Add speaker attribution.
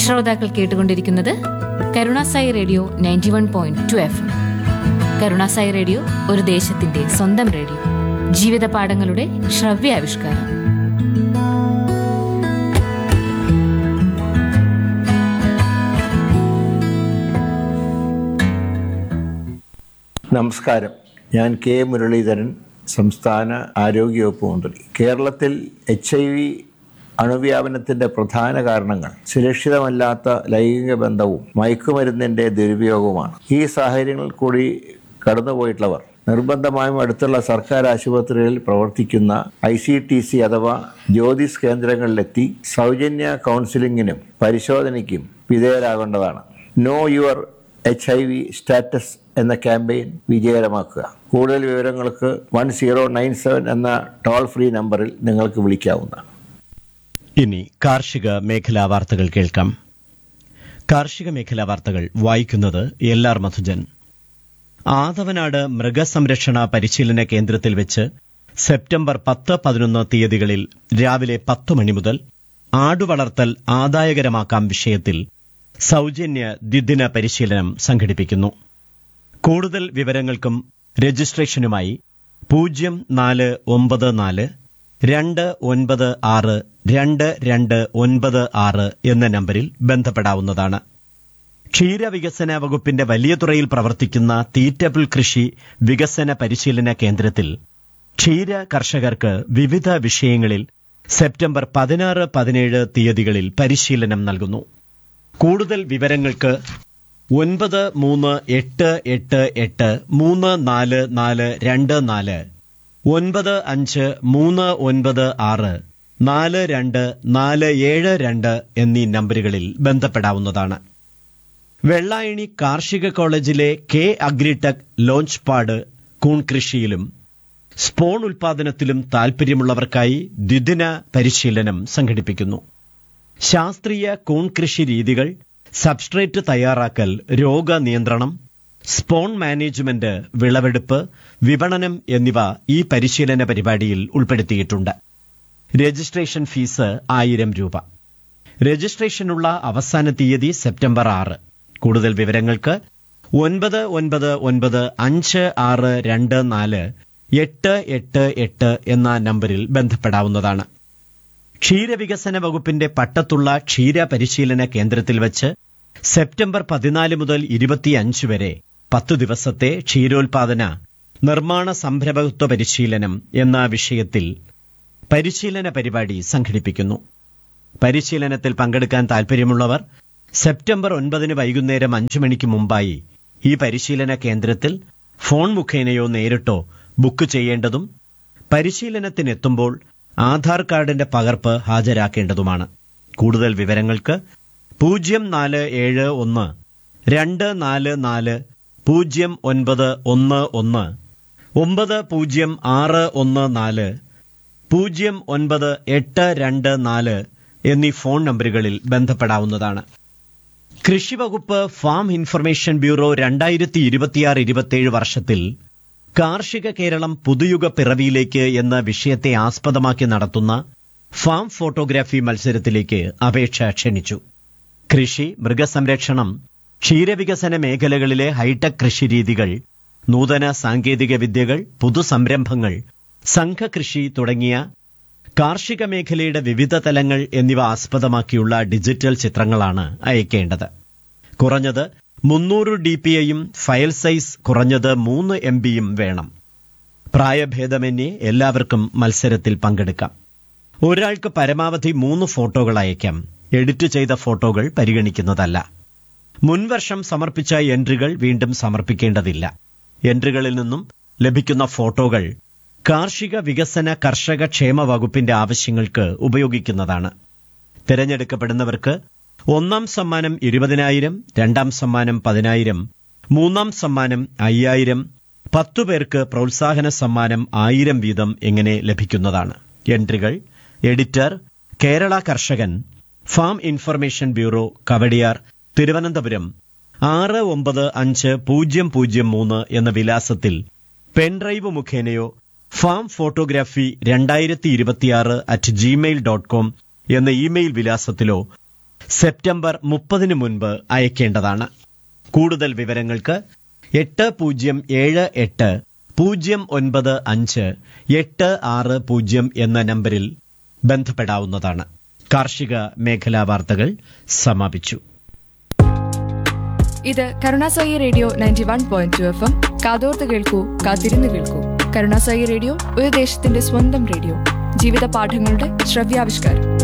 Speaker 1: ശ്രോതാക്കൾ കേട്ടുകൊണ്ടിരിക്കുന്നത് Karunasai radio ninety one point two F Karunasai radio ഒരു ദേശത്തിന്റെ സ്വന്തം റേഡിയോ ജീവിത പാഠങ്ങളുടെ ശ്രവ്യാവിഷ്കാരം
Speaker 2: നമസ്കാരം ഞാൻ കെ മുരളീധരൻ സംസ്ഥാന ആരോഗ്യവകുപ്പ് മന്ത്രി കേരളത്തിൽ എച്ച് ഐ വി അണുവ്യാപനത്തിന്റെ പ്രധാന കാരണങ്ങൾ സുരക്ഷിതമല്ലാത്ത ലൈംഗിക ബന്ധവും മയക്കുമരുന്നിന്റെ ദുരുപയോഗവുമാണ് ഈ സാഹചര്യങ്ങളിൽ കൂടി കടന്നുപോയിട്ടുള്ളവർ നിർബന്ധമായും അടുത്തുള്ള സർക്കാർ ആശുപത്രികളിൽ പ്രവർത്തിക്കുന്ന ഐ സി ടി സി അഥവാ ജ്യോതിസ് കേന്ദ്രങ്ങളിലെത്തി സൗജന്യ കൗൺസിലിങ്ങിനും പരിശോധനയ്ക്കും വിധേയരാകേണ്ടതാണ് know your H I V status എന്ന ക്യാമ്പയിൻ വിജയകരമാക്കുക കൂടുതൽ വിവരങ്ങൾക്ക് വൺ സീറോ നയൻ സെവൻ എന്ന ടോൾ ഫ്രീ നമ്പറിൽ നിങ്ങൾക്ക് വിളിക്കാവുന്നതാണ്
Speaker 3: ഇനി കാർഷിക മേഖലാ വാർത്തകൾ കേൾക്കാം കാർഷിക മേഖലാ വാർത്തകൾ വായിക്കുന്നത് എൽ ആർ മധുജൻ ആദവനാട് മൃഗസംരക്ഷണ പരിശീലന കേന്ദ്രത്തിൽ വെച്ച് സെപ്റ്റംബർ പത്ത് പതിനൊന്ന് തീയതികളിൽ രാവിലെ പത്ത് മണി മുതൽ ആടുവളർത്തൽ ആദായകരമാക്കാം വിഷയത്തിൽ സൗജന്യ ദ്വിദിന പരിശീലനം സംഘടിപ്പിക്കുന്നു കൂടുതൽ വിവരങ്ങൾക്കും രജിസ്ട്രേഷനുമായി പൂജ്യം നാല് ഒമ്പത് നാല് രണ്ട് ഒൻപത് ആറ് രണ്ട് രണ്ട് ഒൻപത് ആറ് എന്ന നമ്പരിൽ ബന്ധപ്പെടാവുന്നതാണ് ക്ഷീരവികസന വകുപ്പിന്റെ വലിയ തുറയിൽ പ്രവർത്തിക്കുന്ന തീറ്റപ്പിൾ കൃഷി വികസന പരിശീലന കേന്ദ്രത്തിൽ ക്ഷീര കർഷകർക്ക് വിവിധ വിഷയങ്ങളിൽ സെപ്റ്റംബർ പതിനാറ് പതിനേഴ് തീയതികളിൽ പരിശീലനം നൽകുന്നു കൂടുതൽ വിവരങ്ങൾക്ക് ഒൻപത് മൂന്ന് എട്ട് എട്ട് എട്ട് മൂന്ന് നാല് നാല് രണ്ട് നാല് ഒൻപത് അഞ്ച് മൂന്ന് ഒൻപത് ആറ് നാല് രണ്ട് നാല് ഏഴ് രണ്ട് എന്നീ നമ്പറുകളിൽ ബന്ധപ്പെടാവുന്നതാണ് വെള്ളായണി കാർഷിക കോളേജിലെ കെ അഗ്രിടെക് ലോഞ്ച് പാഡ് കൂൺ കൃഷിയിലും സ്പോൺ ഉൽപാദനത്തിലും താൽപര്യമുള്ളവർക്കായി ദ്വിദിന പരിശീലനം സംഘടിപ്പിക്കുന്നു ശാസ്ത്രീയ കൂൺ കൃഷി രീതികൾ സബ്സ്ട്രേറ്റ് തയ്യാറാക്കൽ രോഗനിയന്ത്രണം സ്പോൺ മാനേജ്മെന്റ് വിളവെടുപ്പ് വിപണനം എന്നിവ ഈ പരിശീലന പരിപാടിയിൽ ഉൾപ്പെടുത്തിയിട്ടുണ്ട് രജിസ്ട്രേഷൻ ഫീസ് ആയിരം രൂപ രജിസ്ട്രേഷനുള്ള അവസാന തീയതി സെപ്റ്റംബർ ആറ് കൂടുതൽ വിവരങ്ങൾക്ക് ഒൻപത് ഒൻപത് ഒൻപത് അഞ്ച് ആറ് രണ്ട് നാല് എട്ട് എട്ട് എട്ട് എന്ന നമ്പറിൽ ബന്ധപ്പെടാവുന്നതാണ് ക്ഷീരവികസന വകുപ്പിന്റെ പട്ടത്തുള്ള ക്ഷീര പരിശീലന കേന്ദ്രത്തിൽ വച്ച് സെപ്റ്റംബർ പതിനാല് മുതൽ ഇരുപത്തിയഞ്ച് വരെ പത്തു ദിവസത്തെ ക്ഷീരോത്പാദന നിർമ്മാണ സംരംഭകത്വ പരിശീലനം എന്ന വിഷയത്തിൽ പരിശീലന പരിപാടി സംഘടിപ്പിക്കുന്നു പരിശീലനത്തിൽ പങ്കെടുക്കാൻ താൽപര്യമുള്ളവർ സെപ്റ്റംബർ ഒൻപതിന് വൈകുന്നേരം അഞ്ചു മണിക്ക് മുമ്പായി ഈ പരിശീലന കേന്ദ്രത്തിൽ ഫോൺ മുഖേനയോ നേരിട്ടോ ബുക്ക് ചെയ്യേണ്ടതും പരിശീലനത്തിനെത്തുമ്പോൾ ആധാർ കാർഡിന്റെ പകർപ്പ് ഹാജരാക്കേണ്ടതുമാണ് കൂടുതൽ വിവരങ്ങൾക്ക് പൂജ്യം നാല് ഏഴ് ഒന്ന് രണ്ട് നാല് നാല് പൂജ്യം ഒൻപത് ഒന്ന് ഒന്ന് ഒമ്പത് പൂജ്യം ആറ് ഒന്ന് നാല് പൂജ്യം ഒൻപത് എട്ട് രണ്ട് നാല് എന്നീ ഫോൺ നമ്പറുകളിൽ ബന്ധപ്പെടാവുന്നതാണ് കൃഷിവകുപ്പ് ഫാം ഇൻഫർമേഷൻ ബ്യൂറോ രണ്ടായിരത്തി ഇരുപത്തിയാറ് ഇരുപത്തിയേഴ് വർഷത്തിൽ കാർഷിക കേരളം പുതുയുഗ പിറവിയിലേക്ക് എന്ന വിഷയത്തെ ആസ്പദമാക്കി നടത്തുന്ന ഫാം ഫോട്ടോഗ്രാഫി മത്സരത്തിലേക്ക് അപേക്ഷ ക്ഷണിച്ചു കൃഷി മൃഗസംരക്ഷണം ക്ഷീരവികസന മേഖലകളിലെ ഹൈടെക് കൃഷിരീതികൾ നൂതന സാങ്കേതിക വിദ്യകൾ പുതുസംരംഭങ്ങൾ സംഘകൃഷി തുടങ്ങിയ കാർഷിക മേഖലയുടെ വിവിധ തലങ്ങൾ എന്നിവ ആസ്പദമാക്കിയുള്ള ഡിജിറ്റൽ ചിത്രങ്ങളാണ് അയക്കേണ്ടത് കുറഞ്ഞത് മുന്നൂറ് ഡി പി ഐയും ഫയൽ സൈസ് കുറഞ്ഞത് മൂന്ന് എം ബിയും വേണം പ്രായഭേദമന്യേ എല്ലാവർക്കും മത്സരത്തിൽ പങ്കെടുക്കാം ഒരാൾക്ക് പരമാവധി മൂന്ന് ഫോട്ടോകൾ അയക്കാം എഡിറ്റ് ചെയ്ത ഫോട്ടോകൾ പരിഗണിക്കുന്നതല്ല മുൻവർഷം സമർപ്പിച്ച എൻട്രികൾ വീണ്ടും സമർപ്പിക്കേണ്ടതില്ല എൻട്രികളിൽ നിന്നും ലഭിക്കുന്ന ഫോട്ടോകൾ കാർഷിക വികസന കർഷക ക്ഷേമ വകുപ്പിന്റെ ആവശ്യങ്ങൾക്ക് ഉപയോഗിക്കുന്നതാണ് തിരഞ്ഞെടുക്കപ്പെടുന്നവർക്ക് ഒന്നാം സമ്മാനം ഇരുപതിനായിരം രണ്ടാം സമ്മാനം പതിനായിരം മൂന്നാം സമ്മാനം അയ്യായിരം പത്തു പേർക്ക് പ്രോത്സാഹന സമ്മാനം ആയിരം വീതം എങ്ങനെ ലഭിക്കുന്നതാണ് എൻട്രികൾ editor Kerala Karshakan farm information bureau Kawdiar Thiruvananthapuram ആറ് ഒമ്പത് അഞ്ച് പൂജ്യം പൂജ്യം മൂന്ന് എന്ന വിലാസത്തിൽ പെൻഡ്രൈവ് മുഖേനയോ ഫാം ഫോട്ടോഗ്രാഫി രണ്ടായിരത്തി ഇരുപത്തിയാറ് അറ്റ് ജിമെയിൽ ഡോട്ട് കോം എന്ന ഇമെയിൽ വിലാസത്തിലോ സെപ്റ്റംബർ മുപ്പതിന് മുൻപ് അയക്കേണ്ടതാണ് കൂടുതൽ വിവരങ്ങൾക്ക് എട്ട് പൂജ്യം ഏഴ് എട്ട് പൂജ്യം ഒൻപത് അഞ്ച് എട്ട് ആറ് പൂജ്യം എന്ന നമ്പരിൽ ബന്ധപ്പെടാവുന്നതാണ് കാർഷിക മേഖലാ വാർത്തകൾ സമാപിച്ചു
Speaker 4: ഇത് Karunasai radio ninety one point two F M കാതോർത്ത് കേൾക്കൂ കാത്തിരുന്ന് കേൾക്കൂ കരുണാസായി റേഡിയോ ഒരു ദേശത്തിന്റെ സ്വന്തം റേഡിയോ ജീവിത പാഠങ്ങളുടെ ശ്രവ്യാവിഷ്കാരം